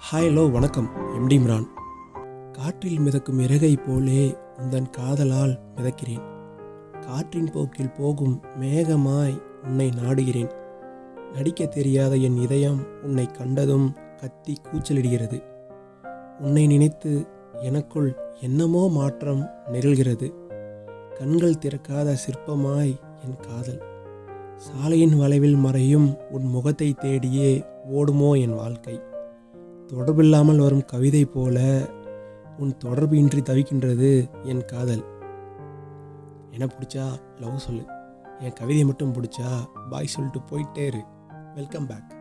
hi hello வணக்கம் MD Imran காற்றில் மிதக்கும் இறகை போலே உந்தன் காதலால் மிதக்கிறேன் காற்றின் போக்கில் போகும் மேகமாய் உன்னை நாடுகிறேன் நடிக்க தெரியாத என் இதயம் உன்னை கண்டதும் கத்தி கூச்சலிடுகிறது உன்னை நினைத்து எனக்குள் என்னமோ மாற்றம் நிகழ்கிறது கண்கள் திறக்காத சிற்பமாய் என் காதல் சாலையின் வளைவில் மறையும் உன் முகத்தை தேடியே ஓடுமோ என் வாழ்க்கை தொடர்பில்லாமல் வரும் கவிதை போல உன் தொடர்பு இன்றி தவிக்கின்றது என் காதல் என்ன பிடிச்சா லவ் சொல்லு என் கவிதை மட்டும் பிடிச்சா பாய் சொல்லிட்டு போயிட்டே இரு வெல்கம் பேக்